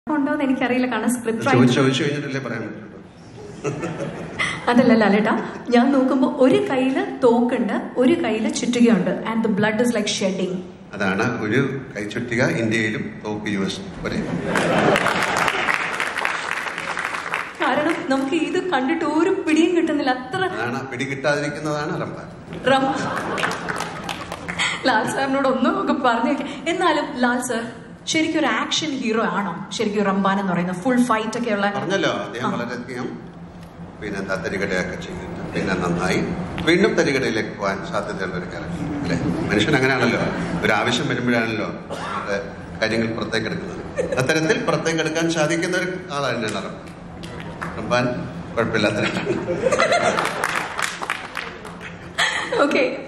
ഉണ്ടോ എന്ന് എനിക്കറിയില്ല കാരണം സ്ക്രിപ്റ്റ് ചോദിച്ചു ചോദിച്ചു കഴിഞ്ഞിട്ടല്ലേ പറയാൻ പറ്റുള്ളൂ അതല്ല ലാലേട്ടാ ഞാൻ നോക്കുമ്പോൾ ഒരു കയ്യില് തോക്കുണ്ട് ഒരു കയ്യില് ചുറ്റുകയുണ്ട് and the blood is like shedding അതാണ് ഒരു കൈച്ചുട്ടിക ഇന്ത്യയിലും തോക്ക് യു എസ് ഒരേ കാരണം നമുക്ക് ഇത് കണ്ടിട്ട് ഒരു പിടിയും കിട്ടുന്നില്ല അത്ര അതാണ് പിടികിട്ടാതിരിക്കുന്നതാണ് റംബാൻ റം ലാൽ സാറിനോട് ഒന്നും ഒക്കെ പറഞ്ഞേക്കെ എന്നാലും ലാൽ സാർ ശരിക്കും ഒരു ആക്ഷൻ ഹീറോ ആണോ ശരിക്കും റംബാൻ എന്ന് പറയുന്നത് ഫുൾ ഫൈറ്റ് ഒക്കെ ഉള്ള പറഞ്ഞല്ലോ അദ്ദേഹം വളരെയധികം പിന്നെ എന്താ തരികടയൊക്കെ ചെയ്തിട്ട് പിന്നെ നന്നായി വീണ്ടും തരികടയിലേക്ക് പോകാൻ സാധ്യതയുള്ള ഒരു ക്യാരക്ടർ അല്ലേ മനുഷ്യൻ അങ്ങനെയാണല്ലോ ഒരു ആവശ്യം വരുമ്പോഴാണല്ലോ നമ്മുടെ കാര്യങ്ങൾ പുറത്തേക്കെടുക്കുന്നത് അത്തരത്തിൽ പുറത്തേക്കെടുക്കാൻ സാധിക്കുന്ന ഒരു ആളാണ് തന്നെയാണ് റംബാൻ റംബാൻ കുഴപ്പമില്ലാത്ത ഓക്കെ